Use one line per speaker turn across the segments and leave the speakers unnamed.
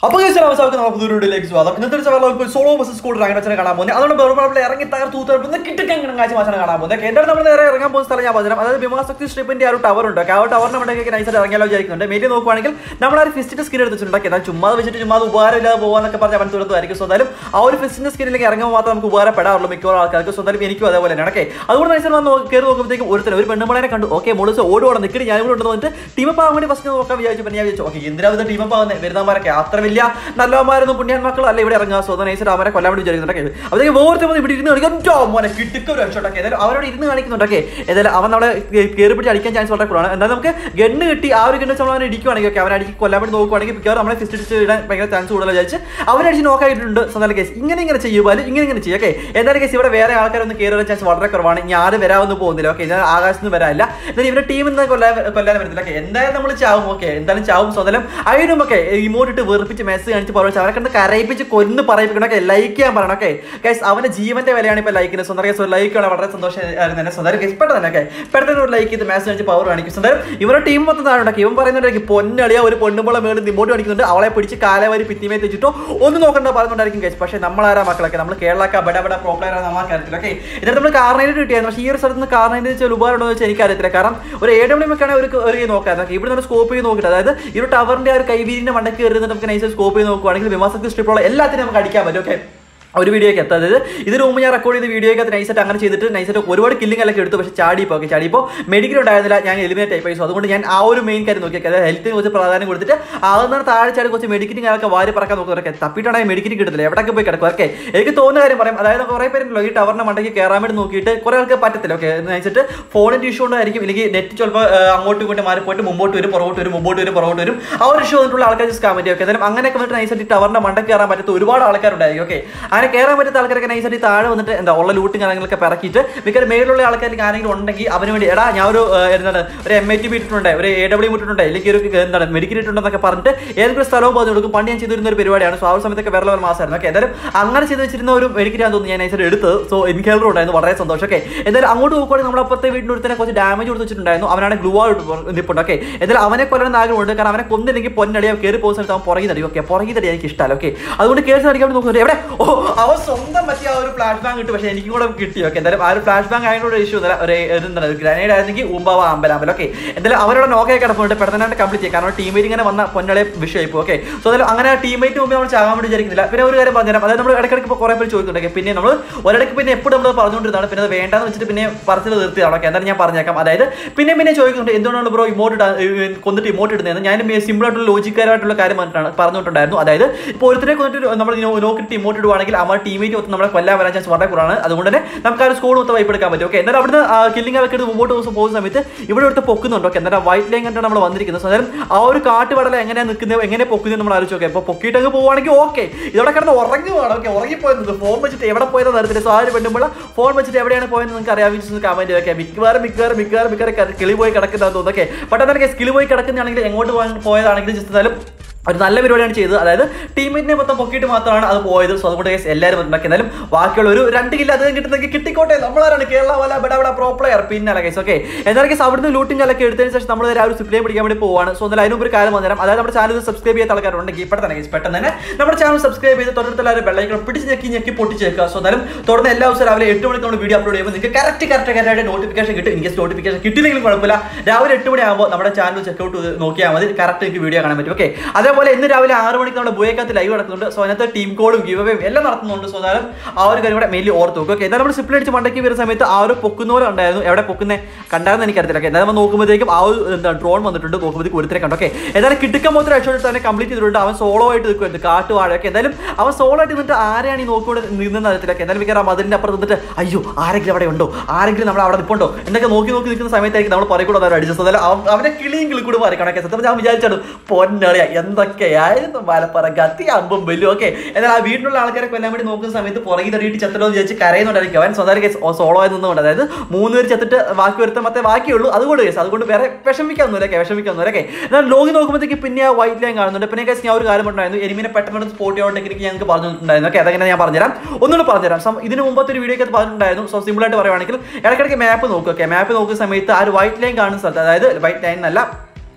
അപ്പോൾ കേസ് അവസാനം നമുക്ക് പുതിയ വീഡിയോയിലേക്ക് സ്വാഗതം ഇന്നത്തെ ഒരു സവാൽ നമുക്ക് സോളോ ബസ് സ്കൂൾ റാങ്ക് വെച്ചാൽ കാണാൻ പോകുന്നത് അതുകൊണ്ട് ബെറുപാടിൽ ഇറങ്ങി തകർത്ത് തൂത്തറപ്പുന്ന കിട്ടുക്കങ്ങനെ കാഴ്ച മാച്ചാണ് കാണാൻ പോകുന്നത് എന്താണ് നമ്മൾ നേരെ ഇറങ്ങാൻ പോകുന്ന സ്ഥലം ഞാൻ പറഞ്ഞു അതായത് ഭീമാശക്തി സ്ട്രിപ്പിന്റെ ആ ഒരു ടവർ ഉണ്ട് ആ ഒരു ടവറിന്റെ മണ്ടേക്ക് നൈസായിട്ട് ഇറങ്ങിയാലോ വിചാരിക്കുന്നുണ്ട് മേറ്റി നോക്കുവാണെങ്കിൽ നമ്മൾ ആ ഒരു ഫിസ്റ്റിന്റെ സ്കിൻ എടുത്തിട്ടുണ്ട് എന്നാൽ ചുമ്മാ വെച്ചിട്ട് ചുമ്മാ അത് ഉപകാരമില്ലാതെ പോകാന്നൊക്കെ പറഞ്ഞ് അവൻ തുറത്തുമായിരിക്കും സോ എന്തായാലും ആ ഒരു ഫിസ്റ്റിന്റെ സ്കിന്നിലേക്ക് ഇറങ്ങുമ്പോൾ മാത്രം നമുക്ക് ഉപകാരപ്പെടാറുള്ളൂ മിക്കവാറും ആൾക്കാർക്ക് സോ എന്തായാലും എനിക്കും അതേപോലെ തന്നെ ഓക്കെ അതുകൊണ്ട് നൈസായിട്ട് വന്ന് കയറി നോക്കുമ്പോഴത്തേക്കും ഒരുത്തരം ഒരു പെണ്ണുമ്പളെ കണ്ടു ഓക്കെ മുളിച്ച് ഓടുവാണ് നിൽക്കണി ഞാൻ ഇവിടെ ഉണ്ടെന്ന് പറഞ്ഞിട്ട് ടീം അപ്പ് ആവാൻ വേണ്ടി ഫസ്റ്റ് നോക്കാൻ വിചാരിച്ചു പിന്നെ ഞാൻ വിചാരിച്ചു ഓക്കെ എന്തിനാ ടീം അപ്പ് ആവുന്നത് വരുന്നവരൊക്കെ അത്ര വലിയ നല്ലവന്മാരൊന്നും പുണ്യാന്മക്കളും അല്ല ഇവിടെ ഇറങ്ങുക സ്വന്തം നൈസിട്ട് അവരെ കൊല്ലാൻ വേണ്ടി വിചാരിക്കുന്നുണ്ടൊക്കെ അതൊക്കെ വേർത്ത് വന്ന് ഇവിടെ ഇരുന്ന് കളിക്കും മോനെ കിട്ടുക്ക ഒരു രക്ഷോട്ടൊക്കെ ഏതായാലും അവരോട് ഇരുന്ന് കാണിക്കുന്നുണ്ടൊക്കെ ഏതായാലും അവൻ നമ്മളെ കയറി പിടിച്ച് അടിക്കാൻ ചാൻസ് വളരെ കുറവാണ് എന്തായാലും നമുക്ക് ഗണ്ണ് കിട്ടി ആ ഒരു ഗണ്ണ് വെച്ച് നമ്മൾ അവനെ ഇടിക്കുവാണെങ്കിൽ ഓക്കെ അവനെ അടിച്ച് കൊല്ലാൻ വേണ്ടി നോക്കുവാണെങ്കിൽ മിക്കവാറും നമ്മളെ ഫിസ്റ്റ് അടിച്ച് ഇടാൻ ഭയങ്കര ചാൻസ് കൂടുതൽ വിചാരിച്ച് അവനടിച്ച് നോക്കായിട്ടുണ്ട് സ്വന്തം കേസ് ഇങ്ങനെ ഇങ്ങനെ ചെയ്യുമ്പോൾ ഇങ്ങനെ ഇങ്ങനെ ചെയ്യും ഓക്കെ എന്തായാലും കേസ് ഇവിടെ വേറെ ആൾക്കാരൊന്നും കയറി ചാൻസ് വളരെ കുറവാണ് ഞാൻ ആരും വരാമെന്ന് പോകുന്നില്ല ഓക്കെ ഞാൻ ആകാശത്ത് നിന്ന് വരാനില്ല എന്നാൽ ഇവരുടെ ടീമിൽ നിന്ന് കൊല്ലാൻ കൊല്ലാൻ വരുന്നില്ല ഓക്കെ എന്തായാലും നമ്മൾ ചാവും ഓക്കെ എന്തായാലും ചാവും സ്വന്തം അതിനും ഒക്കെ ഇമോട്ടിട്ട് വെറുപ്പിച്ച് മെസ്സ് കാണിച്ച് പറഞ്ഞു അവരെ കണ്ട് കരയിപ്പിച്ച് കൊന്ന് പറയിപ്പിക്കണം ഒക്കെ ലൈക്ക് ചെയ്യാൻ പറയണം ഓക്കെ ഗൈസ് അവന്റെ ജീവന്റെ വിലയാണ് ഇപ്പൊ ലൈക്കിന് സ്വന്തം കേസ് ലൈക്ക് ആണ് വളരെ സന്തോഷമായിരുന്നു തന്നെ സ്വന്തം കേസ് പെട്ടെന്ന് തന്നെ ഓക്കെ പെട്ടെന്ന് ഒരു ലൈക്ക് ചെയ്ത് മാച്ച് കാണിച്ച് പവർ കാണിക്കും സ്വന്തം ഇവരുടെ ടീം മൊത്തം താഴെ ഉണ്ടാക്കി ഇവൻ പറയുന്നുണ്ടായിരിക്കും പൊന്നളിയ ഒരു പൊണ്ണുമ്പോളെ മേളിൽ ഇമോട്ട് കാണിക്കുന്നുണ്ട് അവളെ പിടിച്ച് കാലവരി പിത്തിമേ തെച്ചിട്ടോ ഒന്നും നോക്കണ്ട പറയുന്നുണ്ടായിരിക്കും ഗൈസ് പക്ഷേ നമ്മളാരാ മക്കളൊക്കെ നമ്മൾ കേരളക്ക ബട ബട പ്രോ പ്ലെയർ ആണ് നമുക്ക് അറിയത്തില്ല ഓക്കെ എന്നിട്ട് നമ്മൾ കാർണൈറ്റ് കിട്ടിയായിരുന്നു പക്ഷേ ഈ ഒരു സ്ഥലത്ത് നിന്ന് കാർണൈറ്റ് വെച്ചാൽ ഉപകാരം ഉണ്ടോ എന്ന് വെച്ചാൽ എനിക്കറിയത്തില്ല കാരണം ഒരു എ ഡബ്ല്യു ഒക്കെ ഒരു ഒരു നോക്കാം ഇവിടെ നിന്ന് സ്കോപ്പ് ചെയ്ത് നോക്കിയിട്ട് അതായത് ഈ ഒരു ടവറിന്റെ ആ ഒരു കൈവീരിന്റെ മണ്ടക്ക് കയറി നമുക്ക് നൈസ് സ്കോപ്പ് ചെയ്ത് നോക്കുവാണെങ്കിൽ വിമാസത്തിൽ സ്ട്രിപ്പുള്ള എല്ലാത്തിനും നമുക്ക് അടിക്കാൻ പറ്റും ഓക്കെ ഒരു വീഡിയോയ്ക്ക് എത്താം അതായത് ഇതിന് മുമ്പ് ഞാൻ റെക്കോർഡ് ചെയ്ത വീഡിയോയ്ക്ക് അത് നൈസായിട്ട് അങ്ങനെ ചെയ്തിട്ട് നൈസായിട്ട് ഒരുപാട് കില്ലിംഗ് എല്ലാം എടുത്തു പക്ഷേ ചാടിപ്പോൾ ഓക്കെ ചാടിപ്പോൾ മെഡിക്കൽ ഉണ്ടായിരുന്നില്ല ഞാൻ എലിമിനേറ്റ് ആയി സോ അതുകൊണ്ട് ഞാൻ ആ ഒരു മെയിൻ കാര്യം നോക്കി അതായത് ഹെൽത്തിന് കുറച്ച് പ്രാധാന്യം കൊടുത്തിട്ട് ആകുന്ന താഴെ ചാടി കുറച്ച് മെഡിക്കറ്റിംഗ് ഒക്കെ വാരി പറക്കാൻ നോക്കുന്നവരൊക്കെ തപ്പിട്ടാണെങ്കിൽ മെഡിക്കറ്റ് കിട്ടത്തില്ല എവിടെയൊക്കെ പോയി കിടക്കും ഓക്കെ എനിക്ക് തോന്നുന്ന കാര്യം പറയാം അതായത് കുറേ പേരുണ്ടല്ലോ ഈ ടവറിന്റെ മണ്ടയ്ക്ക് കയറാൻ വേണ്ടി നോക്കിയിട്ട് കുറേ ആൾക്ക് പറ്റത്തില്ല ഓക്കെ നയിച്ചിട്ട് ഫോണിന്റെ ഇഷ്യൂ കൊണ്ടായിരിക്കും അല്ലെങ്കിൽ നെറ്റ് ചിലപ്പോൾ അങ്ങോട്ടും ഇങ്ങോട്ടും മാറി പോയിട്ട് മുമ്പോട്ട് വരും പുറകോട്ട് വരും മുമ്പോട്ട് വരും പുറകോട്ട് വരും ആ ഒരു ഇഷ്യൂ വന്നിട്ടുള്ള ആൾക്കാർ ജസ്റ്റ് കമന്റ് ഓക്കെ എന്തായാലും അങ്ങനെയൊക്കെ വന്നിട്ട് നൈസായിട്ട് ടവറിന്റെ മണ്ടയ്ക്ക് കയറാൻ പറ്റാത്ത ഒരുപാട് ആൾക്കാരുണ്ടായിരിക്കും ഓക്കെ അങ്ങനെ കയറാൻ പറ്റാത്ത ആൾക്കാരൊക്കെ നൈസായിട്ട് താഴെ വന്നിട്ട് എന്താ ഉള്ള ലൂട്ടും കാര്യങ്ങളൊക്കെ പിറക്കിയിട്ട് മിക്കവാറും മേലുള്ള ആൾക്കാർക്ക് ആരെങ്കിലും ഉണ്ടെങ്കിൽ അവന് വേണ്ടി എടാ ഞാൻ ഒരു ഏഹ്, എന്താണ് ഒരു എം ഐ ടി ഇട്ടിട്ടുണ്ട് ഒരു എ ഡബ്ല്യൂ ഇട്ടിട്ടുണ്ട് അല്ലെങ്കിൽ ഒരു എന്താണ് മെഡിക്കൽ ഇട്ടിട്ടുണ്ടെന്നൊക്കെ പറഞ്ഞിട്ട് ഏതൊരു സ്ഥലവും പറഞ്ഞു കൊടുക്കും പണ്ട് ഞാൻ ചെയ്തിരുന്ന ഒരു പരിപാടിയാണ് സോ ആ ഒരു സമയത്തൊക്കെ വേറെ ലെവൽ മാസമായിരുന്നു ഓക്കെ എന്തായാലും അങ്ങനെ ചെയ്ത് വെച്ചിരുന്ന ഒരു മെഡിക്കൽ ആണെന്ന് തോന്നുന്നു ഞാൻ നൈസായിട്ട് എടുത്തത് സോ എനിക്ക് ഹെൽപ്പ് ഉണ്ടായിരുന്നു വളരെ സന്തോഷം ഓക്കെ എന്തായാലും അങ്ങോട്ട് നോക്കുവാണെങ്കിൽ നമ്മുടെ അപ്പുറത്തെ വീടിൻ്റെ അടുത്ത് തന്നെ കുറച്ച് ഡാമേജ് കൊടുത്ത് വെച്ചിട്ടുണ്ടായിരുന്നു അവനാണ് ഗ്ലൂ ആയിട്ട് നിൽപ്പുണ്ട് ഓക്കെ എന്തായാലും അവനെ കൊല്ലണം ആഗ്രഹമുണ്ട് കാരണം അവനെ കൊന്നില്ലെങ്കിൽ പൊന്നടിയാ കയറി പോകുന്ന സ്ഥലത്ത് അവൻ പുറകെ തടി ഓക്കെ പുറകെ തടി എനിക്ക് ഇഷ്ടമല്ല ഓക്കെ അതുകൊണ്ട് കയറി അടിക്കാൻ വേണ്ടി നോക്കുന്നുണ്ട് എവിടെ ഓ അവൻ സ്വന്തം പറ്റിയ ആ ഒരു ഫ്ലാഷ് ബാങ്ക് കിട്ടും പക്ഷേ എനിക്കും കൂടെ കിട്ടി ഓക്കെ എന്തായാലും ആ ഒരു ഫ്ലാഷ് ബാങ്ക് ആയതുകൊണ്ട് ഇഷ്യൂ ഒന്നുമില്ല ഒരു ഒരു എന്താണ് ഒരു ഗ്രനേഡ് ആയിരുന്നെങ്കിൽ ഉമ്പാവ അമ്പലാമ്പൽ ഓക്കെ എന്തായാലും അവരുടെ നോക്കേ കിടപ്പുണ്ട് പെട്ടെന്ന് കംപ്ലീറ്റ് ചെയ്യാം കാരണം ടീമേറ്റ് ഇങ്ങനെ വന്ന പൊന്നളെ വിഷയമായി പോകും ഓക്കെ സോ എന്തായാലും അങ്ങനെ ടീമേറ്റ് മുമ്പ് നമ്മൾ ചാകാൻ വേണ്ടി വിചാരിക്കുന്നില്ല പിന്നെ ഒരു കാര്യം പറഞ്ഞുതരാം അതായത് നമ്മൾ ഇടയ്ക്കിടയ്ക്ക് ഇപ്പോൾ കുറേ പേര് ചോദിക്കുന്നുണ്ട് പിന്നെ നമ്മൾ ഒരിടയ്ക്ക് പിന്നെ എപ്പോഴും നമ്മൾ പറഞ്ഞുകൊണ്ടിരുന്നതാണ് പിന്നെ അത് വേണ്ടാന്ന് വെച്ചിട്ട് പിന്നെ പറച്ചിൽ നിർത്തിയാണ് ഓക്കെ എന്തായാലും ഞാൻ പറഞ്ഞേക്കാം അതായത് പിന്നെ പിന്നെ ചോദിക്കുന്നുണ്ട് എന്തുകൊണ്ടാണ് ബ്രോ ഇമോട്ട് കൊന്നിട്ട് ഇമോട്ട് ഇടുന്നത് ഞാൻ സിമ്പിൾ ആയിട്ടുള്ള ലോജിക്കലായിട്ടുള്ള കാര്യം പറഞ്ഞിട്ടാണ് പറഞ്ഞിട്ടുണ്ടായിരുന്നു അതായത് ഇപ്പോൾ ഒരുത്തരെ കൊന്നിട്ട് നമ്മൾ നോക്കിയിട്ട് ഇമോട്ട് ഇടുവാണെങ്കിൽ അവർ ടീമേറ്റ് ഒത്ത് നമ്മളെ കൊല്ലാൻ വരാൻ ചാൻസ് വളരെ കുറവാണ് അതുകൊണ്ട് തന്നെ നമുക്ക് ആ ഒരു സ്കോഡ് മൊത്തം വൈപ്പ് എടുക്കാൻ പറ്റും ഓക്കെ എന്നാലും അവിടുന്ന് കില്ലിംഗ് ഒക്കെ എടുത്ത് മുമ്പോട്ട് ദിവസം പോകുന്ന സമയത്ത് ഇവിടെ എടുത്ത് പൊക്കുന്നുണ്ട് ഓക്കെ എന്നാലും വൈറ്റ് ലൈൻ കണ്ടാണ് നമ്മൾ വന്നിരിക്കുന്നത് സോ അന്നേരം ആ ഒരു കാട്ടുപടല എങ്ങനെയാണ് നിൽക്കുന്നത് എങ്ങനെ പൊക്കുന്നത് നമ്മൾ ആലോചിച്ച് നോക്കാം ഇപ്പോൾ പൊക്കിയിട്ട് അങ്ങ് പോവുകയാണെങ്കിൽ ഓക്കെ ഇതവിടെ കിടന്ന് ഉറങ്ങുവാണ് ഓക്കെ ഉറങ്ങിപ്പോയത് ഫോൺ വെച്ചിട്ട് എവിടെ പോയതെന്ന് അറിയത്തില്ല സോ ആ ഒരു പെണ്ണുമ്പോൾ ഫോൺ വെച്ചിട്ട് എവിടെയാണ് പോയെന്ന് നിങ്ങൾക്ക് അറിയാമെന്ന് കമന്റ് വെക്കാം മിക്കവാറും മിക്കവാറും മിക്കവാറും മിക്കവാറും കിളി പോയി കിടക്കുന്നതെന്ന് തോന്നുന്നു ഓക്കെ പെട്ടെന്ന് സ്കിൽ പോയി കിടക്കുന്നതാണെങ്കിൽ എങ്ങോട്ട് പോകാൻ പോയതാണെങ്കിൽ ജസ്റ്റ് എന്നാലും ഒരു നല്ല പരിപാടിയാണ് ചെയ്തത് അതായത് ടീമിനെ മൊത്തം പൊക്കിയിട്ട് മാത്രമാണ് അത് പോയത് സോ അതുകൊണ്ട് guys എല്ലാവരും ഉണ്ടാക്കി എന്നാലും ബാക്കിയുള്ള ഒരു രണ്ട് കില്ല അത് കിട്ടുന്നെങ്കിൽ കിട്ടിക്കോട്ടെ നമ്മളാണ് കേരള വല ബട ബട പ്രോ പ്ലെയർ പിന്നല്ല കേസ് ഓക്കെ എന്നാലും കേസ് അവിടുന്ന് ലൂട്ടിംഗ് ഒക്കെ എടുത്തതിന് ശേഷം നമ്മൾ ആ ഒരു സിപ്ലേ പിടിക്കാൻ വേണ്ടി പോവാണ് സോ എന്നാലും അതിനുമ്പ് ഒരു കാര്യം വന്നുതരാം അതായത് നമ്മുടെ ചാനൽ സബ്സ്ക്രൈബ് ചെയ്യാത്ത ആൾക്കാരുണ്ടെങ്കിൽ പെട്ടെന്ന് തന്നെ guys, പെട്ടെന്ന് തന്നെ നമ്മുടെ ചാനൽ സബ്സ്ക്രൈബ് ചെയ്ത് തൊട്ടടുത്തുള്ള ഒരു ബെല്ലൈക്കൺ പിടിച്ച് ഞെക്കി ഞെക്കി പൊട്ടിച്ചേക്കുക സോ എന്നാലും തുടർന്ന് എല്ലാ ദിവസവും രാവിലെ എട്ട് മണിക്ക് നമ്മൾ വീഡിയോ അപ്ലോഡ് ചെയ്യുമ്പോൾ നിങ്ങൾക്ക് കറക്റ്റ് കറക്റ്റ് കറക്റ്റ് നോട്ടിഫിക്കേഷൻ കിട്ടും എനിക്ക് നോട്ടിഫിക്കേഷൻ കിട്ടില്ലെങ്കിലും കുഴപ്പമില്ല രാവിലെ എട്ട് മണിയാകുമ്പോൾ നമ്മുടെ ചാനൽ ചെക്കൗട്ട് ചെയ്ത് നോക്കിയാൽ മതി കറക്റ്റ് എനിക്ക് വീഡിയോ കാണാൻ പറ്റും ഓക്കെ അതേപോലെ ഇന്ന് രാവിലെ ആറ് മണിക്ക് നമ്മുടെ ബുയക്കകത്ത് ലൈവ് നടക്കുന്നുണ്ട് സോ അതിനകത്ത് ടീം കോളും ഗിവവേയും എല്ലാം നടത്തുന്നുണ്ട് സോ അതായത് ആ ഒരു കാര്യം കൂടെ മെയിൻലി ഓർത്ത് നോക്കും ഓക്കെ എന്തായാലും നമ്മൾ സിപ്പിൾ അടിച്ച് മണ്ടയ്ക്ക് വരുന്ന സമയത്ത് ആ ഒരു പൊക്കുന്നവരെ ഉണ്ടായിരുന്നു എവിടെ പൊക്കുന്നേ കണ്ടായിരുന്നു എനിക്കറിയത്തില്ല ഓക്കെ എന്തായാലും നമ്മൾ നോക്കുമ്പോഴത്തേക്കും ആ ഒരു എന്താ ഡ്രോൺ വന്നിട്ടുണ്ട് നോക്കുമ്പോഴത്തേക്ക് ഒരുത്തരെ കണ്ടു ഓക്കെ എന്തായാലും കിട്ടുക്കാൻ മാത്രം രക്ഷ തന്നെ കംപ്ലീറ്റ് ചെയ്തിട്ടുണ്ട് അവൻ സോളോ ആയിട്ട് നിൽക്കുന്നുണ്ട് കാട്ടുവാഴ ഒക്കെ എന്തായാലും അവൻ സോളോ ആയിട്ട് നിന്നിട്ട് ആരെയാണ് ഈ നോക്കിക്കൊണ്ട് നിന്നെന്ന് അറിയത്തില്ല ഓക്കെ എന്തായാലും മിക്കവാറും അതിൻ്റെ അപ്പുറത്ത് നിന്നിട്ട് അയ്യോ ആരെങ്കിലും അവിടെ ഉണ്ടോ ആരെങ്കിലും നമ്മൾ അവിടെ നിൽപ്പുണ്ടോ എന്നൊക്കെ നോക്കി നോക്കി നിൽക്കുന്ന സമയത്തായിരിക്കും നമ്മൾ പറയും കൂടെ അടിച്ചത് അതായത് അവൻ- അവനെ കിളിയും കിളി കൂടെ മാറി കണക്കെ സത്യം ഞാൻ വിചാരിച്ചാണ് പൊന്നളിയ എന്തൊക്കെയായിരുന്നു മലപ്പുറം കത്തി അമ്പും ബെല്ലും ഓക്കെ എന്നാൽ ആ വീട്ടിലുള്ള ആൾക്കാരെ കൊല്ലാൻ വേണ്ടി നോക്കുന്ന സമയത്ത് പുറകെ തടിയിട്ട് ചത്തലോ എന്ന് വിചാരിച്ച് കരയുന്നുണ്ടായിരിക്കും അവൻ സ്വന്തം സോളോ ആയി നിന്നുകൊണ്ട് അതായത് മൂന്ന് പേര് ചത്തിട്ട് ബാക്കി വരുത്താൻ മറ്റേ ബാക്കിയുള്ളൂ അതുകൊണ്ട് കേസ് അതുകൊണ്ട് വേറെ വിഷമിക്കാവുന്നില്ല ഓക്കെ വിഷമിക്കാവുന്നില്ല ഓക്കെ എന്നാൽ ലോകി നോക്കുമ്പോഴത്തേക്ക് പിന്നെ ആ വൈറ്റ് ലൈൻ കാണുന്നുണ്ട് പിന്നെ കേസ് ഞാൻ ഒരു കാര്യം ഉണ്ടായിരുന്നു എനിമിനെ പെട്ടെന്ന് സ്പോട്ട് ചെയ്യാൻ ടെക്നിക്ക് ഞങ്ങൾക്ക് പറഞ്ഞിട്ടുണ്ടായിരുന്നു ഓക്കെ അതെങ്ങനെ ഞാൻ പറഞ്ഞുതരാം ഒന്നുകൂടെ പറഞ്ഞുതരാം സം ഇതിന് മുമ്പത്തെ ഒരു വീഡിയോ ഒക്കെ പറഞ്ഞിട്ടുണ്ടായിരുന്നു സോ സിമ്പിൾ ആയിട്ട് പറയുവാണെങ്കിൽ ഇടയ്ക്കിടയ്ക്ക് മാപ്പ് നോക്കുക ഓക്കെ മാപ്പ് നോക്കുന്ന സമയത്ത് ആ ഒരു വൈറ്റ് ലൈൻ കാണുന്ന സ്ഥലത്ത് അതായത് വൈറ്റ് ലൈൻ എന്നല്ല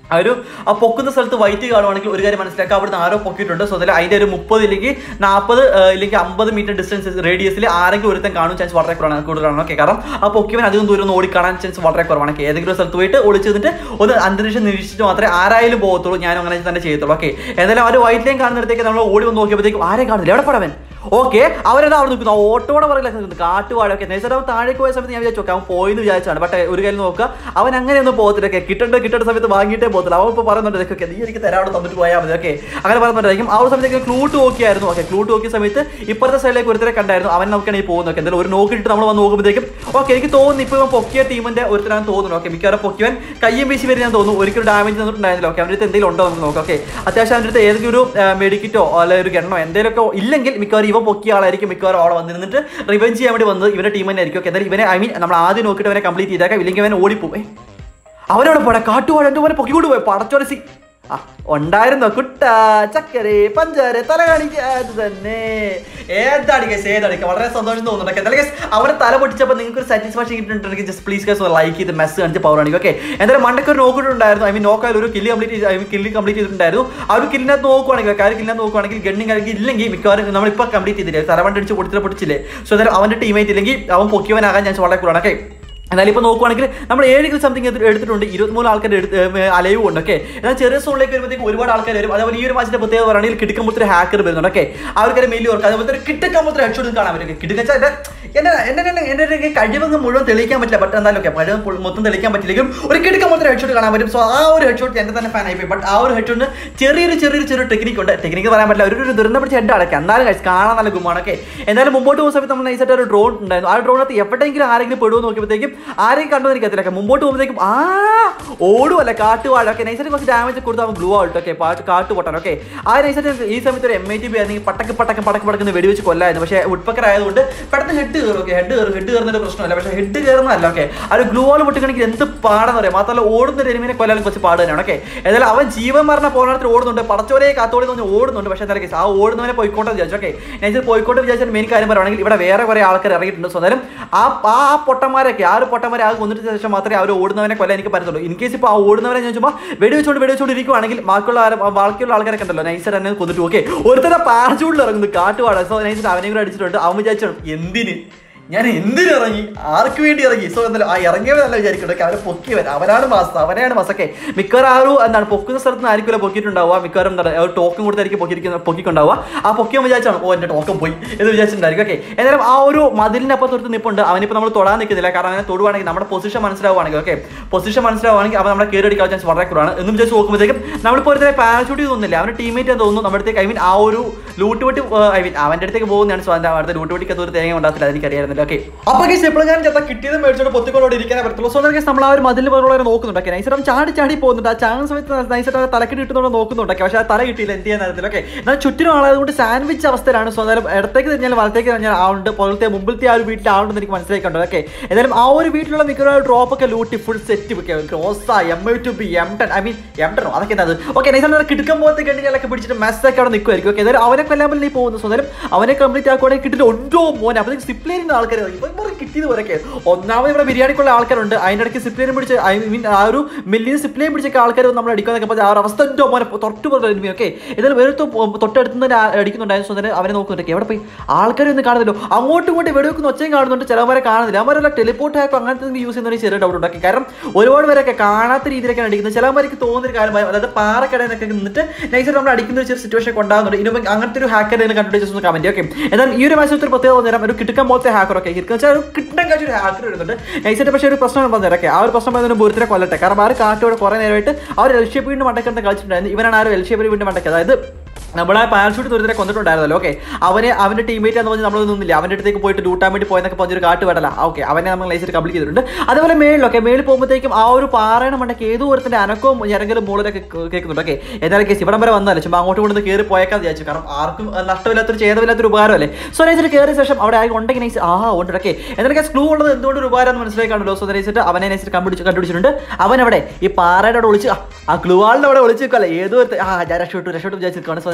ആ ഒരു ആ പൊക്കുന്ന സ്ഥലത്ത് വൈറ്റ് കാണുവാണെങ്കിൽ ഒരു കാര്യം മനസ്സിലാക്കുക അവിടുന്ന് ആരോ പൊക്കിയിട്ടുണ്ട് സോ അതിൽ അതിന്റെ ഒരു മുപ്പത് ഇല്ലെങ്കിൽ നാൽപ്പത് ഇല്ലെങ്കിൽ അമ്പത് മീറ്റർ ഡിസ്റ്റൻസ് റേഡിയസിൽ ആരെങ്കിലും ഒരുത്തൻ കാണും ചാൻസ് വളരെ കുറവാണ് കൂടുതലാണ് ഓക്കെ കാരണം ആ പൊക്കിയവൻ അധികം ദൂരം ഒന്നും ഓടി കാണാൻ ചാൻസ് വളരെ കുറവാണ് Okay, ഏതെങ്കിലും ഒരു സ്ഥലത്ത് പോയിട്ട് ഒളിച്ച് നിന്നിട്ട് ഒന്ന് അന്തരീക്ഷം നിരീക്ഷിച്ചിട്ട് മാത്രമേ ആരായാലും പോകത്തുള്ളൂ ഞാനും അങ്ങനെ തന്നെ ചെയ്യത്തുള്ളൂ ഓക്കെ എന്തായാലും അവർ വൈറ്റ് ലൈൻ കാണുന്നിടത്തേക്ക് നമ്മൾ ഓടി വന്ന് നോക്കിയപ്പോഴത്തേക്കും ആരെയും കാണുന്നില്ല എവിടെ പടവൻ ഓക്കെ അവരെന്താ അവിടെ നിൽക്കുന്നു ഓട്ടോടെ പറയില്ല നിൽക്കുന്നു കാട്ടുവാഴ ഒക്കെ നേരത്തെ അവൻ താഴേക്ക് പോയ സമയത്ത് ഞാൻ വിചാരിച്ചു ഓക്കെ അവൻ പോയെന്ന് വിചാരിച്ചാണ് ബട്ട് ഒരു കാര്യം നോക്കുക അവൻ അങ്ങനെയൊന്നും പോകത്തില്ല ഒക്കെ കിട്ടേണ്ട കിട്ടേണ്ട സമയത്ത് വാങ്ങിയിട്ടേ പോകത്തില്ല അവൻ ഇപ്പോൾ പറയുന്നുണ്ട് ഇതൊക്കെ നീ എനിക്ക് തരാവിടെ തന്നിട്ട് പോയാൽ മതി ഓക്കെ അങ്ങനെ പറയുന്നുണ്ടായിരിക്കും ആ ഒരു സമയത്തേക്ക് ക്ലൂട്ട് നോക്കിയായിരുന്നു ഓക്കെ ക്ലൂട്ട് നോക്കിയ സമയത്ത് ഇപ്പുറത്തെ സൈഡിലേക്ക് ഒരുത്തരെ കണ്ടായിരുന്നു അവൻ നോക്കിയാണ് ഈ പോകുന്നത് ഓക്കെ എന്തായാലും ഒരു നോക്കിയിട്ട് നമ്മൾ വന്ന് നോക്കുമ്പോഴത്തേക്കും ഓക്കെ എനിക്ക് തോന്നുന്നു ഇപ്പോൾ ഇവൻ പൊക്കിയ ടീമിന്റെ ഒരുത്തരാണ് തോന്നുന്നു ഓക്കെ മിക്കവാറും പൊക്കിയവൻ കയ്യും വീശി വരും ഞാൻ തോന്നുന്നു ഒരിക്കലും ഡാമേജ് തന്നിട്ടുണ്ടായിരുന്നില്ല ഓക്കെ അവൻ്റെ അടുത്ത് എന്തെങ്കിലും ഉണ്ടോ നമുക്ക് നോക്കാം ഓക്കെ അത്യാവശ്യം അവൻ്റെ അടുത്ത് ഏതെങ്കിലും ഒരു മെഡിക്കിറ്റോ അല്ലെങ്കിൽ ഒരു ഗണ്ണോ എന്തെങ്കിലുമൊക്കെ ഇല്ലെങ്കിൽ മിക്കവാറും ഇവൻ പൊക്കിയ ആളായിരിക്കും മിക്കവാറും അവിടെ വന്നിരുന്നിട്ട് റിവെഞ്ച് ചെയ്യാൻ വേണ്ടി വന്നത് ഇവന്റെ ടീം തന്നെ ആയിരിക്കും ഓക്കെ എന്തായാലും ഇവനെ ഐ മീൻ നമ്മൾ ആദ്യം നോക്കിയിട്ട് അവനെ കംപ്ലീറ്റ് ചെയ്തേക്കാം ഇല്ലെങ്കിൽ അവൻ ഓടിപ്പോയി അവനോട് പോടാ കാട്ടുവാഴ എൻ്റെ പോലെ പൊക്കിക്കൊണ്ട് പോയി പടച്ചോരസി ആ ഉണ്ടായിരുന്നോ കുട്ട ചക്കരെ പഞ്ചാര തല കാണിക്കുക അത് തന്നെ ഏതാണ് കേസ് ഏതാണ് വളരെ സന്തോഷം തോന്നുന്നുണ്ട് എന്തായാലും guys, അവനെ തല പൊട്ടിച്ചപ്പോൾ നിങ്ങൾക്ക് ഒരു സാറ്റിസ്ഫാക്ഷൻ കിട്ടുന്നുണ്ടെങ്കിൽ ജസ്റ്റ് പ്ലീസ് കേസ് ലൈക്ക് ചെയ്ത് മെസ്സ് കാണിച്ച് പവർ കാണിക്കും ഓക്കെ എന്തായാലും മണ്ടക്ക് ഒരു നോക്കിയിട്ടുണ്ടായിരുന്നു ഐ മീൻ നോക്കാൻ ഒരു kill complete I mean kill complete ചെയ്തിട്ടുണ്ടായിരുന്നു ആ ഒരു കില്ലിനകത്ത് നോക്കുവാണെങ്കിൽ കാര്യം കില്ലിനകത്ത് നോക്കുവാണെങ്കിൽ ഗണ്ണിങ് അല്ലെങ്കിൽ ഇല്ലെങ്കിൽ മിക്കവാറും നമ്മളിപ്പോൾ കംപ്ലീറ്റ് ചെയ്തില്ലേ തലവണ്ടി അടിച്ച് പൊട്ടിച്ചില്ല പൊട്ടിച്ചില്ലേ സോ എന്തായാലും അവൻ്റെ ടീമേറ്റ് ഇല്ലെങ്കിൽ അവൻ പൊക്കിയവനാകാൻ ചാൻസ് വളരെ കൂടുതലാണ് ഓക്കെ എന്നാലും ഇപ്പോൾ നോക്കുവാണെങ്കിൽ നമ്മൾ ഏഴ് കിൽ സംതിങ് എടുത്തിട്ടുണ്ട് ഇരുപത്തിമൂന്ന് ആൾക്കാർ എടുത്ത് അലയും ഉണ്ട് ഓക്കെ എന്നാൽ ചെറിയ സോണിലേക്ക് വരുമ്പോഴത്തേക്ക് ഒരുപാട് ആൾക്കാർ വരും അതേപോലെ ഈ ഒരു മാച്ചിന്റെ പ്രത്യേകത പറയുകയാണെങ്കിൽ കിടക്കമ്പത്തിൽ ഹാക്കർ വരുന്നുണ്ട് ഓക്കെ ആൾക്കാരെ മെയിലി ഓർക്കുക അതേപോലെ ഒരു കിടക്കമ്പത്തിൽ ഹെഡ്ഷോട്ട് കാണാൻ പറ്റും കിടക്കച്ചാൽ എന്റെ എന്റെ എന്റെ എന്റെ കഴിവങ്ങ് മുഴുവൻ തെളിയിക്കാൻ പറ്റില്ല ബട്ട് എന്നാലും ഓക്കെ കഴിവ് ഫുൾ മൊത്തം തെളിയിക്കാൻ പറ്റില്ലെങ്കിലും ഒരു കിടക്കമ്പത്തിൽ ഹെഡ്ഷോട്ട് കാണാൻ പറ്റും സോ ആ ഒരു ഹെഡ്ഷോട്ട് എന്റെ തന്നെ ഫാൻ ആയിപ്പോയി ബട്ട് ആ ഒരു ഹെഡ്ഷോട്ടിന് ചെറിയൊരു ചെറിയൊരു ചെറിയ ടെക്നിക്ക് ഉണ്ട് ടെക്നിക്ക് പറയാൻ പറ്റില്ല ഒരു ഒരു ദുരന്തം പിടിച്ച ഹെഡ് അടക്കാം എന്നാലും guys, കാണാൻ നല്ല ഗുമാണ് ഓക്കെ എന്തായാലും മുമ്പോട്ട് പോകുന്ന സമയത്ത് നമ്മൾ നൈസായിട്ട് ഒരു ഡ്രോൺ ഉണ്ടായിരുന്നു ആ ഡ്രോണത്ത് എവിടെയെങ്കിലും ആരെങ്കിലും പെടുമോ നോക്കിയപ്പോഴത്തേക്കും ആരെയും കണ്ടു എനിക്കത്തില്ല മുമ്പോട്ട് പോകുമ്പോഴത്തേക്കും ആ ഓടുമല്ല കാട്ടുവാഴ ഓക്കെ നൈസായിട്ട് കുറച്ച് ഡാമേജ് കൊടുത്ത് അവൻ ഗ്ലൂ ആയിട്ട് ഓക്കെ പാട്ട് കാട്ട് പൊട്ടാൻ ഓക്കെ ആ നൈസായിട്ട് ഈ സമയത്ത് ഒരു എം ഐ ടി ബി ആണെങ്കിൽ പട്ടക്ക് പട്ടക്ക് പടക്ക് പടക്കുന്ന വെടിവെച്ച് കൊല്ലായിരുന്നു പക്ഷേ ഉഡ്പക്കർ ആയതുകൊണ്ട് പെട്ടെന്ന് ഹെഡ് കയറും ഓക്കെ ഹെഡ് കയറും ഹെഡ് കയറുന്ന ഒരു പ്രശ്നമല്ല പക്ഷേ ഹെഡ് കയറുന്നതല്ല ഓക്കെ ആ ഒരു ഗ്ലൂ വാൾ പൊട്ടിക്കണമെങ്കിൽ എന്ത് പാടാന്ന് പറയാം മാത്രമല്ല ഓടുന്ന ഒരു എരുമിനെ കൊല്ലാനും കുറച്ച് പാട് തന്നെയാണ് ഓക്കെ ഏതായാലും അവൻ ജീവൻ മരണ പോകുന്നിടത്ത് ഓടുന്നുണ്ട് പടച്ചോരെ കാത്തോടെ എന്ന് ഓടുന്നുണ്ട് പക്ഷേ എന്തായാലും case ആ ഓടുന്നവനെ പോയിക്കോട്ടെ വിചാരിച്ചു ഓക്കെ ഞാൻ പോയിക്കോട്ടെ വിചാരിച്ചാൽ മെയിൻ കാര്യം പറയുകയാണെങ്കിൽ ഇവിടെ വേറെ കുറേ ആൾക്കാർ ഇറങ്ങിയിട്ടുണ്ട് സോ എന്തായാലും ആ ആ പൊട്ടന്മാരൊക്കെ ആ ഒരു പൊട്ടന്മാരെ ആ കൊന്നിട്ട് ശേഷം മാത്രമേ അവർ ഓടുന്നവനെ കൊല്ലാൻ എനിക്ക് പറ്റത്തുള്ളൂ ഇൻ കേസ് ഇപ്പോൾ ആ ഓടുന്നവരെ ഞാൻ ചുമ്മാ വെടിവെച്ചുകൊണ്ട് വെടിവെച്ചുകൊണ്ട് ഇരിക്കുവാണെങ്കിൽ ബാക്കിയുള്ള ആരും ബാക്കിയുള്ള ആൾക്കാരൊക്കെ ഉണ്ടല്ലോ നൈസർ എന്നെ കൊന്നിട്ട് ഓക്കെ ഒരുത്തരം പാരച്ചൂടിൽ ഇറങ്ങുന്നു കാട്ടുപാട സോ നൈസർ അവനെയും കൂടെ അടിച്ചിട്ടുണ്ട് അവൻ വിചാരിച്ചു എന്തിന് ഞാൻ എന്തിനു ഇറങ്ങി ആർക്ക് വേണ്ടി ഇറങ്ങി സോ എന്തായാലും ആ ഇറങ്ങിയവനല്ല വിചാരിക്കട്ടെ അവനെ പൊക്കിയവൻ അവനാണ് മാസം അവനെയാണ് മാസൊക്കെ മിക്കവാറും ആ ഒരു എന്താണ് പൊക്കുന്ന സ്ഥലത്ത് നിന്ന് ആയിരിക്കില്ല പൊക്കിയിട്ടുണ്ടാവുക മിക്കവാറും എന്താണ് ആ ഒരു ടോക്കൺ കൊടുത്തായിരിക്കും പൊക്കിയിരിക്കുന്ന പൊക്കിക്കൊണ്ടാവുക ആ പൊക്കിയവൻ വിചാരിച്ചാണ് ഓ എൻ്റെ ടോക്കൺ പോയി എന്ന് വിചാരിച്ചിട്ടുണ്ടായിരിക്കും ഓക്കെ എന്തായാലും ആ ഒരു മതിലിനപ്പുറത്ത് ഒരു നിപ്പുണ്ട് അവനിപ്പോൾ നമ്മൾ തൊടാൻ നിൽക്കുന്നില്ല കാരണം അങ്ങനെ തൊടുവാണെങ്കിൽ നമ്മുടെ പൊസിഷൻ മനസ്സിലാവുകയാണെങ്കിൽ ഓക്കെ പൊസിഷൻ മനസ്സിലാവുകയാണെങ്കിൽ അവൻ നമ്മളെ കയറി അടിക്കാൻ ചാൻസ് വളരെ കുറവാണ് എന്നും വിചാരിച്ച് നോക്കുമ്പോഴത്തേക്കും നമ്മളിപ്പോൾ ഒരു പാരഷൂട്ട് തോന്നുന്നില്ല അവൻ്റെ ടീമേറ്റ് തോന്നുന്നു നമ്മുടെ അടുത്തേക്ക് ഐ മീൻ ആ ഒരു ലൂട്ട് വെട്ടി ഐ മീൻ അവൻ്റെ അടുത്തേക്ക് പോകുന്നതാണ് സോ അതിൻ്റെ അടുത്ത ലൂട്ട് വെട്ടിക്കത്ത് ഒരു തേങ്ങ ഉണ്ടാകത്തില്ല എനിക്കറിയായിരുന്നില്ല ഓക്കെ അപ്പൊ കേസ് എപ്പോഴും ഞാൻ ചേട്ടാ കിട്ടിയത് മേടിച്ചോണ്ട് പൊത്തിക്കൊണ്ടോട് ഇരിക്കാനേ പറ്റത്തുള്ളൂ സോ കേസ് നമ്മൾ ആ ഒരു മതിൽ പോലുള്ളവരെ നോക്കുന്നുണ്ട് ഓക്കെ നൈസർ അവൻ ചാടി ചാടി പോകുന്നുണ്ട് ആ ചാകുന്ന സമയത്ത് നൈസർ തലക്കിട്ട് കിട്ടുന്നോണ്ട് നോക്കുന്നുണ്ട് ഓക്കെ പക്ഷേ ആ തല കിട്ടിയില്ല എന്ത് ചെയ്യാൻ നേരത്തിൽ ഓക്കെ എന്നാൽ ചുറ്റിനും ആളായതുകൊണ്ട് സാൻഡ്വിച്ച് അവസ്ഥയിലാണ് സോ എന്തായാലും ഇടത്തേക്ക് തിരിഞ്ഞാൽ വലത്തേക്ക് തിരിഞ്ഞാൽ ആളുണ്ട് പുറത്തെ മുമ്പിലത്തെ ആ ഒരു വീട്ടിൽ ആളുണ്ടെന്ന് എനിക്ക് മനസ്സിലാക്കുന്നുണ്ട് ഓക്കെ എന്തായാലും ആ ഒരു വീട്ടിലുള്ള മിക്കവാറും ഡ്രോപ്പ് ഒക്കെ ലൂട്ടി ഫുൾ സെറ്റ് ഒക്കെ ക്രോസ M I two B M ten I mean M ടെനോ അതൊക്കെ എന്താ ഓക്കെ നൈസർ കിടക്കാൻ പോലത്തെ കണ്ണികളൊക്കെ പിടിച്ചിട്ട് മെസ്സൊക്കെ അവിടെ നിൽക്കുമായിരിക്കും ഓക്കെ എന്തായാലും അവനെ കൊല്ലാൻ പറ്റി പോകുന്നു സോ എന്തായാലും അവനെ കംപ്ലീറ്റ് ആക്കുവാണെങ്കിൽ കിട്ടിയിട്ട് ഒന്നോ മോനെ അപ്പോൾ സിപ്ലേരിന്റെ ആൾക്കാർ ഇവർ കിട്ടിയത് പോലൊക്കെ ഒന്നാമത് ഇവിടെ ബിരിയാണിക്കുള്ള ആൾക്കാരുണ്ട് അതിൻ്റെ ഇടയ്ക്ക് സിപ്ലേനും പിടിച്ച് ഐ മീൻ ആ ഒരു മില്ലിന് സിപ്ലേയും പിടിച്ചൊക്കെ ആൾക്കാർ നമ്മൾ അടിക്കാന്നൊക്കെ പറഞ്ഞാൽ ആ ഒരു അവസ്ഥ എന്തോ മോനെ തൊട്ട് പറഞ്ഞു ഓക്കെ എന്നാലും വേറെ തൊട്ടടുത്ത് നിന്ന് അടിക്കുന്നുണ്ടായിരുന്നു സോ അന്നേരം അവനെ നോക്കുന്നുണ്ട് എവിടെ പോയി ആൾക്കാരൊന്നും കാണുന്നില്ലോ അങ്ങോട്ടും ഇങ്ങോട്ടും വെടിവെക്കുന്ന ഒച്ചയും കാണുന്നുണ്ട് ചിലവരെ കാണുന്നില്ല അവരെല്ലാം ടെലിപ്പോർട്ട് ആക്കും അങ്ങനത്തെ യൂസ് ചെയ്യുന്നതിന് ചെറിയ ഡൗട്ട് ഉണ്ടാക്കി കാരണം ഒരുപാട് പേരൊക്കെ കാണാത്ത രീതിയിലൊക്കെയാണ് അടിക്കുന്നത് ചിലവർക്ക് തോന്നുന്ന ഒരു കാര്യം അതായത് പാറക്കടയിൽ നിന്നൊക്കെ നിന്നിട്ട് നൈസായിട്ട് നമ്മൾ അടിക്കുന്ന ഒരു ചെറിയ സിറ്റുവേഷൻ ഒക്കെ ഉണ്ടാകുന്നുണ്ട് ഇനി അങ്ങനത്തെ ഒരു ഹാക്കർ കണ്ടിട്ട് ജസ്റ്റ് ഒന്ന് കമന്റ് ഓക്കെ എന്നാൽ ഈ ഒരു മാസത്തിൽ ഒരു പ്രത്യേകത നേരം ഒരു കിട്ടുക്കാൻ പോലത്തെ ഹാക്കർ ഒക്കെ വെച്ചാൽ ഒരു കിട്ടാൻ കഴിച്ച ഒരു ഹാക്കർ വരുന്നുണ്ട് നൈസായിട്ട് പക്ഷേ ഒരു പ്രശ്നം വന്നിരക്കെ ആ ഒരു പ്രശ്നം വരുന്നതിന് ബുരുത്തിനെ കൊല്ലട്ടെ കാരണം ആ ഒരു കാറ്റോടെ കുറേ നേരമായിട്ട് അവർ എൽ ഷേപ്പ് വീണ്ടും മണ്ടക്കെന്ന് കളിച്ചിട്ടുണ്ടായിരുന്നു ഇവനാണ് ആ ഒരു എൽ ഷേപ്പ് വീണ്ടും മണ്ടക്ക് അതായത് നമ്മളെ പാരഷൂട്ട് ദുരിതരെ കൊന്നിട്ടുണ്ടായിരുന്നല്ലോ ഓക്കെ അവനെ അവന്റെ ടീമേറ്റ് എന്ന് പറഞ്ഞ് നമ്മൾ നിന്നില്ല അവന്റെ അടുത്തേക്ക് പോയിട്ട് ലൂട്ടാൻ വേണ്ടി പോയെന്നൊക്കെ പറഞ്ഞൊരു കാട്ട് വേടല ഓക്കെ അവനെ നമ്മൾ ലൈസറ്റ് കംപ്ലീറ്റ് ചെയ്തിട്ടുണ്ട് അതുപോലെ മേളിലൊക്കെ മേളിൽ പോകുമ്പോഴത്തേക്കും ആ ഒരു പാറയുടെ മണ്ടയ്ക്ക് ഏതോ ഒരുത്തിന്റെ അനക്കവും ഇറങ്ങലും മുകളിലൊക്കെ കേൾക്കുന്നുണ്ട് ഓക്കെ ഏതായാലും കേസ് ഇവിടം വരെ വന്നല്ലേ ചുമ്മാ അങ്ങോട്ട് കൊണ്ടുവന്ന് കയറി പോയേക്കാൻ വിചാരിച്ചു കാരണം ആർക്കും അഹ് നഷ്ടമില്ലാത്തൊരു ഛേദമില്ലാത്തൊരു ഉപകാരമല്ലേ സോ നൈസിൽ കയറിയ ശേഷം അവിടെ ആരും ഉണ്ടെങ്കിൽ നൈസ് ആ ഉണ്ട് ഓക്കെ എന്തൊക്കെ ക്ലൂ ഉള്ളത് എന്തുകൊണ്ട് ഒരു ഉപകാരം എന്ന് മനസ്സിലാക്കാണല്ലോ സോ നൈസിട്ട് അവനെ നൈസിട്ട് കണ്ടുപിടിച്ച് കണ്ടുപിടിച്ചിട്ടുണ്ട് അവൻ അവിടെ ഈ പാറയുടെ അവിടെ ഒളിച്ച് ആ, ആ ക്ലൂ ആളിന്റെ അവിടെ ഒളിച്ച് നിൽക്കല്ലേ ഏതോ ഒരു ആ ഞാൻ രക്ഷപ്പെട്ടു രക്ഷപ്പെട്ടു വിചാരിച്ചു നിൽക്കുകയാണ് സോ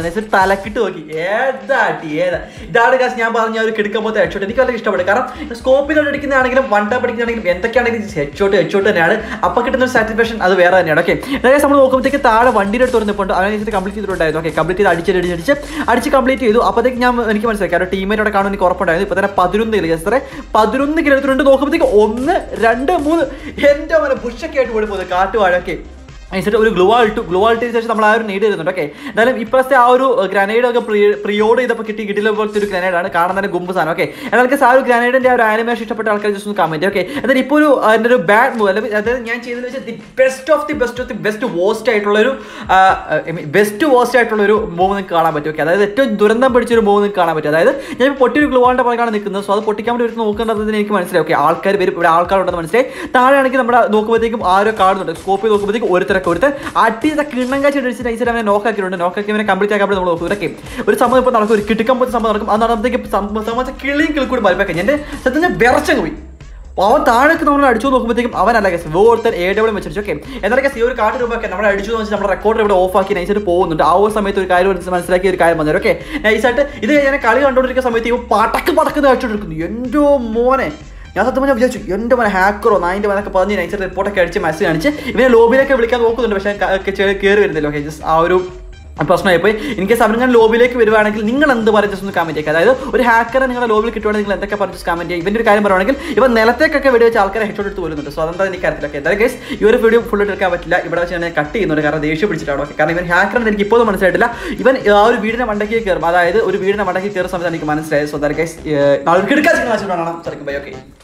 നൈസ് തലക്കിട്ട് നോക്കി ഏതാ അടി ഏതാ ഇതാണ് കാശ് ഞാൻ പറഞ്ഞ ഒരു കിടക്കുമ്പോൾ ഹെഡ്ഷോട്ട് എനിക്ക് വളരെ ഇഷ്ടപ്പെട്ടു കാരണം സ്കോപ്പിൽ അടിക്കുന്നതാണെങ്കിലും വൺ ടാപ്പ് അടിക്കുന്നതാണെങ്കിലും എന്തൊക്കെയാണെങ്കിലും ഹെഡ്ഷോട്ട് ഹെഡ്ഷോട്ട് തന്നെയാണ് അപ്പോൾ കിട്ടുന്ന ഒരു സാറ്റിസ്ഫാക്ഷൻ അത് വേറെ തന്നെയാണ് ഓക്കെ അതായത് നമ്മൾ നോക്കുമ്പോഴത്തേക്ക് താഴെ വണ്ടിയുടെ അടുത്ത് തുറന്നിട്ടുണ്ട് അതിനനുസരിച്ച് കംപ്ലീറ്റ് ചെയ്തിട്ടുണ്ടായിരുന്നു ഓക്കെ കംപ്ലീറ്റ് ചെയ്ത് അടിച്ച് അടിച്ച് അടിച്ച് അടിച്ച് കംപ്ലീറ്റ് ചെയ്തു അപ്പോഴത്തേക്ക് ഞാൻ എനിക്ക് മനസ്സിലാക്കി കാരണം ടീമേറ്റോടെ കാണും എനിക്ക് ഉറപ്പുണ്ടായിരുന്നു ഇപ്പോൾ തന്നെ പതിനൊന്ന് കിലോ ജസ്റ്റ് പതിനൊന്ന് കിലോ എടുത്തിട്ടുണ്ട് നോക്കുമ്പോഴത്തേക്ക് ഒന്ന് രണ്ട് മൂന്ന് എൻ്റെ മന ബുഷൊക്കെ ആയിട്ട് ഓടി പോകുന്നത് കാട്ടുവാഴൊക്കെ അതിനുശേഷം ഒരു ഗ്ലൂ ആൾട്ട് ഗ്ലൂ ആൾട്ടിന് ശേഷം നമ്മൾ ആ ഒരു നീഡ് ചെയ്തിട്ടുണ്ട് ഓക്കെ എന്തായാലും ഇപ്പോഴത്തെ ആ ഒരു ഗ്രനേഡ് ഒക്കെ പ്രിയോഡ് ചെയ്തപ്പോൾ കിട്ടി കിട്ടില്ല പോലത്തെ ഒരു ഗ്രനേഡാണ് കാണാൻ തന്നെ ഗുമ്പ് സാധനം ഓക്കെ എന്നാൽ ആ ഒരു ഗ്രനേഡിന്റെ ആ ഒരു ആനിമേഷൻ ഇഷ്ടപ്പെട്ട ആൾക്കാർ ജസ്റ്റ് ഒന്ന് കമന്റ് ഓക്കെ അതായത് ഇപ്പോൾ ഒരു അതിന്റെ ഒരു ബാഡ് മൂവ് അല്ലെങ്കിൽ അതായത് ഞാൻ ചെയ്തതെന്ന് വെച്ചാൽ the best of the best of the best worst ആയിട്ടുള്ള ഒരു ബെസ്റ്റ് വോസ്റ്റ് ആയിട്ടുള്ള ഒരു മൂവ് നിങ്ങൾക്ക് കാണാൻ പറ്റും ഓക്കെ അതായത് ഏറ്റവും ദുരന്തം പിടിച്ചൊരു മൂവ് നിങ്ങൾക്ക് കാണാൻ പറ്റും അതായത് ഞാൻ ഇപ്പോൾ പൊട്ടിയൊരു ഗ്ലോവാളിന്റെ പുറകാണ് നിൽക്കുന്നത് സോ അത് പൊട്ടിക്കാൻ വേണ്ടി ഒരു നോക്കേണ്ടതെന്ന് എനിക്ക് മനസ്സിലായി ഓക്കെ ആൾക്കാർ വരും ഇവിടെ ആൾക്കാരുണ്ടെന്ന് മനസ്സിലായി താഴെയാണെങ്കിൽ നമ്മുടെ നോക്കുമ്പോഴത്തേക്കും ആരോ കാണുന്നുണ്ട് സ്കോപ്പിൽ നോക്കുമ്പോഴത്തേക്കും ഒരുത്തരൊക്കെ ഒരുത്തർ അടിച്ച കിണ്ണം കാഴ്ച അടിച്ച് നൈസിൽ അവനെ നോക്കാക്കിയിട്ടുണ്ട് നോക്കാക്കി അവനെ കംപ്ലീറ്റ് ആക്കാൻ നമ്മൾ നോക്കും ഇതൊക്കെ ഒരു സംഭവം ഇപ്പോൾ നടക്കും ഒരു കിട്ടിക്കാൻ പോലത്തെ സംഭവം നടക്കും അത് നടന്നപ്പോഴത്തേക്ക് സംഭവം കിളിയും കിളിക്കൂടി മലപ്പാക്കി എൻ്റെ സത്യം ഞാൻ വിറച്ചങ്ങ് പോയി അവൻ താഴേക്ക് നമ്മൾ അടിച്ചു നോക്കുമ്പോഴത്തേക്കും അവനല്ല കേസ് വേർത്തൻ എ ഡബ്ല്യൂ വെച്ചിട്ട് ഓക്കെ എന്നാലും കേസ് ഈ ഒരു കാട്ട് രൂപയൊക്കെ നമ്മൾ അടിച്ചു എന്ന് വെച്ചാൽ നമ്മുടെ റെക്കോർഡ് ഇവിടെ ഓഫ് ആക്കി നൈസായിട്ട് പോകുന്നുണ്ട് ആ ഒരു സമയത്ത് ഒരു കാര്യം മനസ്സിലാക്കിയ ഒരു കാര്യം പറഞ്ഞു ഓക്കെ നൈസായിട്ട് ഇത് ഞാൻ കളി കണ്ടുകൊണ്ടിരിക്കുന്ന സമയത്ത് ഇവ പടക്ക് പടക്ക് അടിച്ചോണ്ടിരിക്കുന്നു എൻ്റെ മോനെ ഞാൻ സത്യം പറഞ്ഞാൽ വിചാരിച്ചു എൻ്റെ മനെ ഹാക്കറോ നായിൻ്റെ മനൊക്കെ പറഞ്ഞ് നൈസായിട്ട് റിപ്പോർട്ടൊക്കെ അടിച്ച് മെസ്സേജ് കാണിച്ച് ഇവനെ ലോബിയിലൊക്കെ വിളിക്കാൻ നോക്കുന്നുണ്ട് പക്ഷേ കയറി വരുന്നില്ല ഓക്കെ ജസ്റ്റ് ആ ഒരു പ്രശ്നമായിപ്പോയി എനിക്ക് അവരിങ്ങനെ ലോബിലേക്ക് വരുവാണെങ്കിൽ നിങ്ങൾ എന്ത് പറയും ജസ്റ്റ് ഒന്ന് കമന്റ് ചെയ്യുക അതായത് ഒരു ഹാക്കറെ നിങ്ങളുടെ ലോബിൽ കിട്ടുവാണെങ്കിൽ നിങ്ങൾ എന്തൊക്കെ പറഞ്ഞ് കമന്റ് ചെയ്യുക ഇവൻ്റെ ഒരു കാര്യം പറയുവാണെങ്കിൽ ഇവ നിലത്തേക്കൊക്കെ വെടി വെച്ച് ആൾക്കാരെ ഹെഡ് എടുത്ത് പോലുന്നുണ്ട് സോ അതെന്താ എനിക്ക് അറിയില്ല ഓക്കെ എന്തായാലും കേസ് ഈ ഒരു വീഡിയോ ഫുൾ എടുക്കാൻ പറ്റില്ല ഇവിടെ വെച്ച് ഞാൻ കട്ട് ചെയ്യുന്നുണ്ട് കാരണം ദേഷ്യം പിടിച്ചിട്ടാണ് ഓക്കെ കാരണം ഇവൻ ഹാക്കറിന് എനിക്ക് ഇപ്പോഴും മനസ്സിലായിട്ടില്ല ഇവൻ ആ ഒരു വീടിന്റെ മണ്ടയ്ക്ക് കയറും അതായത് ഒരു വീടിന്റെ മണ്ടയ്ക്ക് കയറുന്ന സമയത്ത് എനിക്ക് മനസ്സിലായത് സോ അതായത് കേസ് നാളെ കിടക്കാൻ കാണാം സാറിക്കും ബൈ ഓക്കെ